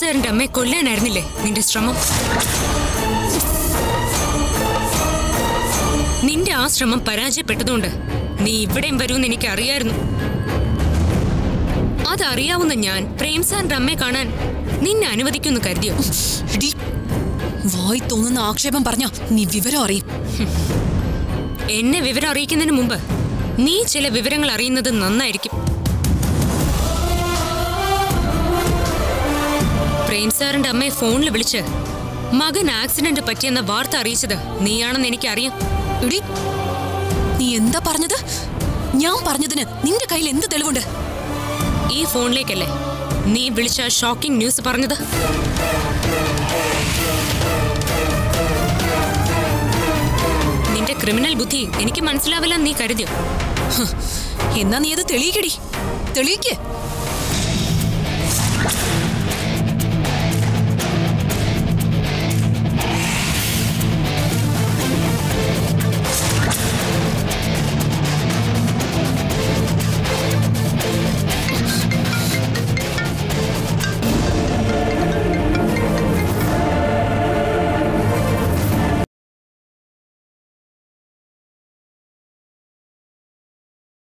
സാറിന്റെ അമ്മയെ കൊല്ലാനായിരുന്നില്ലേ നിന്റെ ശ്രമം നിന്റെ ആ ശ്രമം പരാജയപ്പെട്ടതുകൊണ്ട് നീ ഇവിടെയും വരുമെന്ന് എനിക്ക് അറിയായിരുന്നു അതറിയാവുന്ന ഞാൻ പ്രേം സാറിന്റെ അമ്മയെ കാണാൻ നിന്നെ അനുവദിക്കുമെന്ന് കരുതിയോ എടി, വായി തോന്നുന്ന ആക്ഷേപം പറഞ്ഞ നീ വിവരം അറിയും എന്നെ വിവരം അറിയിക്കുന്നതിന് മുമ്പ് നീ ചില വിവരങ്ങൾ അറിയുന്നത് നന്നായിരിക്കും പ്രേം സാറിന്റെ അമ്മയെ ഫോണിൽ വിളിച്ച് മകൻ ആക്സിഡന്റ് പറ്റിയെന്ന വാർത്ത അറിയിച്ചത് നീയാണെന്ന് എനിക്കറിയാം എടി നീ എന്താ പറഞ്ഞത് ഞാൻ പറഞ്ഞതിന് നിന്റെ കയ്യിൽ എന്ത് തെളിവുണ്ട് ഈ ഫോണിലേക്കല്ലേ നീ വിളിച്ച ഷോക്കിംഗ് ന്യൂസ് പറഞ്ഞത് നിന്റെ ക്രിമിനൽ ബുദ്ധി എനിക്ക് മനസ്സിലാവില്ല നീ കരുതിയോ ഹ്, എന്നാ നീ അത് തെളിയിക്കടി തെളിയിക്ക്